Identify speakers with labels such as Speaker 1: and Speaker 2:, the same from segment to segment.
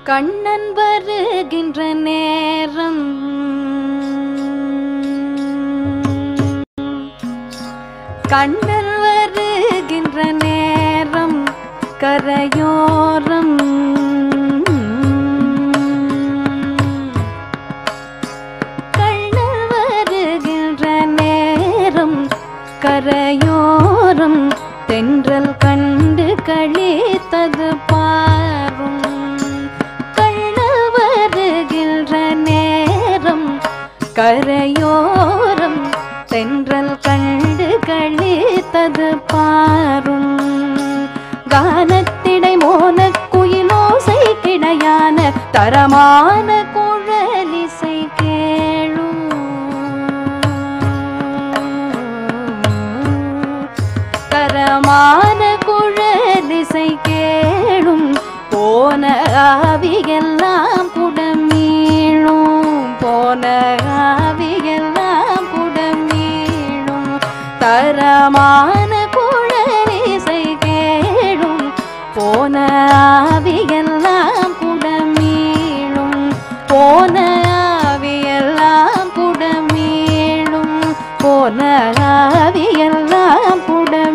Speaker 1: கண்ணன் வருகின்ற நேரம் கண்ணன் வருகின்ற நேரம் கரையோரம் கண்ணன் வருகின்ற நேரம் கரையோரம் தென்றல் கண்டு கழித்தது பாரும் கண்ணல் வருகின்ற நேரம் கரையோரம் தென்றல் கண்டு கழித்தது பாரும் கானத்திடை மோன குயிலோசை கிடையான தரமான குழலிசை கேளும் தரமான குழலிசை கேளும் போன ஆவியெல்லாம் குடமீழும் போன ஆவியெல்லாம் குடமீழும் தரமான குழலிசை கேளும் போன ஆவியெல்லாம் குடமீழும் போன ஆவியெல்லாம் குடமீழும் போன ஆவியெல்லாம்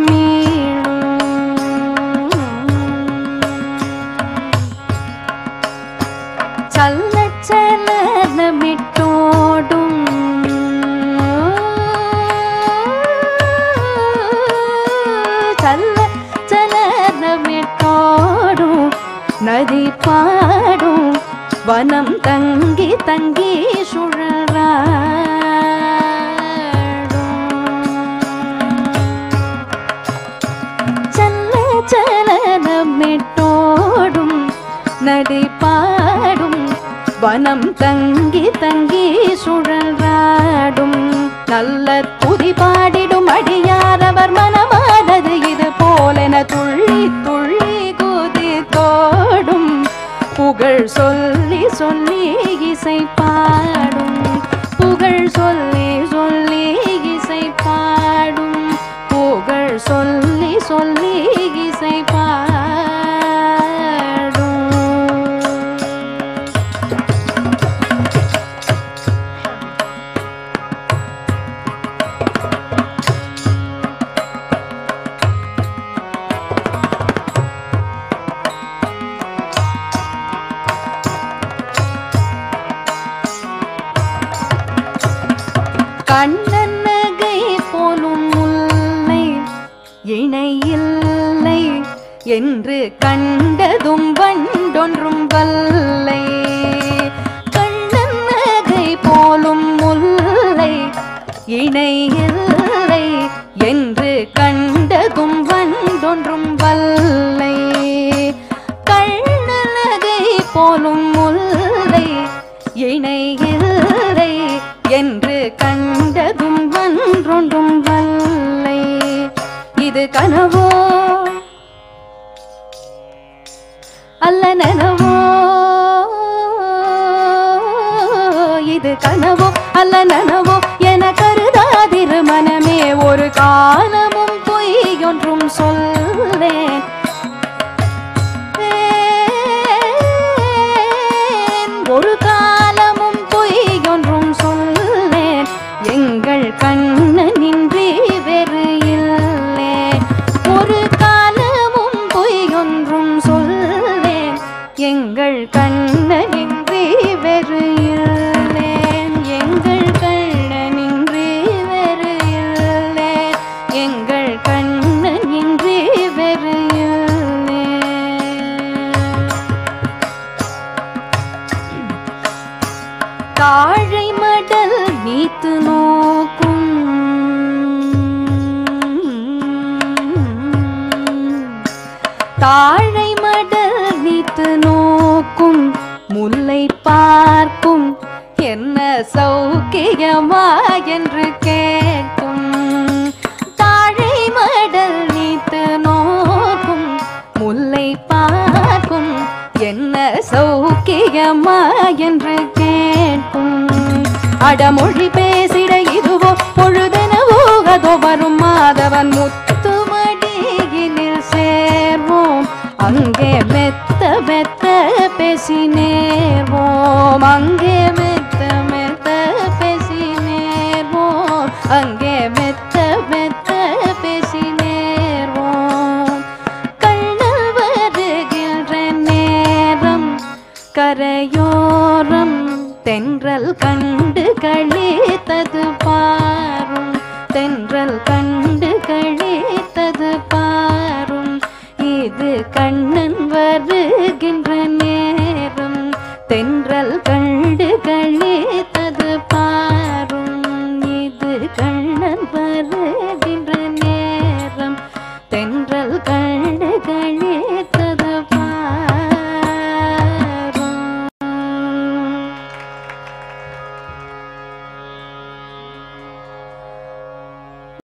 Speaker 1: குடமீழும் சல்ல சலனமிட்டோடும் சல்ல சலனமிட்டோடும் நதி பாடும் வனம் தங்கி தங்கி சுழறாடும் சல்ல சலனமிட்டோடும் நதி பாடும் வனம் தங்கி தங்கி சுழல்றாடும் நல்ல துதி பாடிடும் அடியாரவர் மனமானது இது போலென துள்ளி துள்ளி குதி தோடும் புகழ் சொல்லி சொல்லி இசை பாடும் புகழ் சொல்லி சொல்லி இசை பாடும் புகழ் சொல்லி சொல்லி இசை பாடும் கண்ணன் நகை போலும் முல்லை இணையில்லை என்று கண்டதும் வண்டொன்றும் வல்லை கண்ணன் நகை போலும் முல்லை இணையில்லை என்று கண்டதும் வண்டொன்றும் வல்லை கண்ணனகை போலும் முல்லை இணையில்லை என்று கண்டதும் வன்றொன்றும் வல்லை இது கனவோ அல்ல நனவோ இது கனவோ அல்ல நனவோ என கருதாதிரு மனமே ஒரு காலமும் பொய்யொன்றும் சொல்லேன் ஒரு காலமும் பொய்யொன்றும் சொல்லேன் எங்கள் கண்ணனின்றி வேறு இல்லை ஒரு காலமும் பொய்யொன்றும் சொல்லேன் எங்கள் கண்ணனின்றி வேறு இல்லேன் எங்கள் கண்ணனின்றி வேறு இல்லேன் எங்கள் கண்ணனின்றி வேறு இல்லேன் தாழை மடல் நீத்து நோக்கும் தாழை மடல் நீத்து நோக்கும் முல்லை பார்க்கும் என்ன சௌக்கியமா என்று கேட்கும் தாழை மடல் நீத்து நோக்கும் முல்லை பார்க்கும் என்ன சௌக்கியமா என்று கேட்கும் அடமொழி பேசிட இதுவோ பொழுதெனவோ அதோ வரும் மாதவன் முத்துமடியினில் சேர்வோம் அங்கே மெத்த மெத்த பேசினே மெத்த பேசி நேர்வோம் கண்ணல் வருகின்ற நேரம் கரையோரம் தென்றல் கண்டு கழித்தது பாரும் தென்றல் கண்டு கழி